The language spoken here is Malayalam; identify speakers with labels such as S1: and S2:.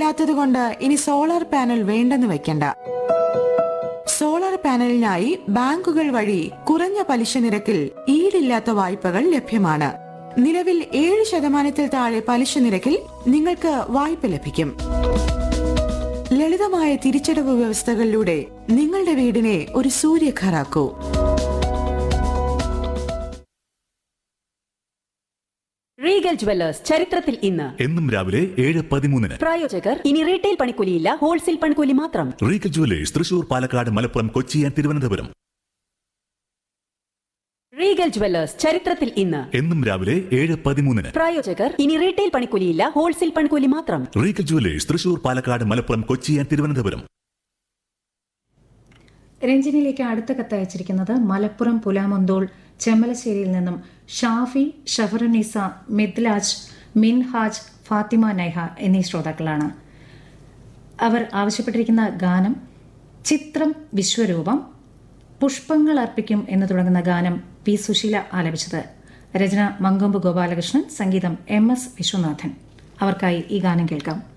S1: ഈടില്ലാത്തതുകൊണ്ട് ഇനി സോളാർ പാനൽ വേണ്ടെന്ന് വെക്കണ്ട സോളാർ പാനലിനായി ബാങ്കുകൾ വഴി കുറഞ്ഞ പലിശ നിരക്കിൽ ഈടില്ലാത്ത വായ്പകൾ ലഭ്യമാണ് നിലവിൽ ഏഴ് ശതമാനത്തിൽ താഴെ പലിശ നിരക്കിൽ നിങ്ങൾക്ക് വായ്പ ലഭിക്കും ലളിതമായ തിരിച്ചടവ് വ്യവസ്ഥകളിലൂടെ നിങ്ങളുടെ വീടിനെ ഒരു സൂര്യഘറാക്കൂ
S2: റീഗൽ ജുവല്ലേഴ്സ് ചരിത്രത്തിൽ ഇന്ന്
S3: എന്നും രാവിലെ ഏഴ് പതിമൂന്നിന്
S2: പ്രായോജകർ ഇനി റീറ്റെയിൽ പണിക്കൂലിയില്ല ഹോൾസെയിൽ പണിക്കൂലി മാത്രം
S3: Regal Jewellers Thrissur Palakkad Malappuram Kochi and Thiruvananthapuram
S2: Regal Jewellers ചരിത്രത്തിൽ ഇന്ന്
S3: എന്നും രാവിലെ ഏഴ് പതിമൂന്നിന്
S2: പ്രായോജകർ ഇനി റീറ്റെയിൽ പണിക്കൂലിയില്ല ഹോൾസെയിൽ പണിക്കൂലി മാത്രം
S3: Regal Jewellers Thrissur Palakkad Malappuram Kochi and Thiruvananthapuram
S4: രഞ്ജനിയിലേക്ക് അടുത്ത കത്ത് അയച്ചിരിക്കുന്നത് മലപ്പുറം പുലാമന്തോൾ ചെമ്മലശ്ശേരിയിൽ നിന്നും ഷാഫി ഷഫറുനിസ മിദ്ലാജ് മിൻഹാജ് ഫാത്തിമ നൈഹ എന്നീ ശ്രോതാക്കളാണ് അവർ ആവശ്യപ്പെട്ടിരിക്കുന്ന ഗാനം ചിത്രം വിശ്വരൂപം പുഷ്പങ്ങൾ അർപ്പിക്കും എന്ന് തുടങ്ങുന്ന ഗാനം പി സുശീല ആലപിച്ചത് രചന മങ്കൊമ്പ് ഗോപാലകൃഷ്ണൻ സംഗീതം എം എസ് വിശ്വനാഥൻ അവർക്കായി ഈ ഗാനം കേൾക്കാം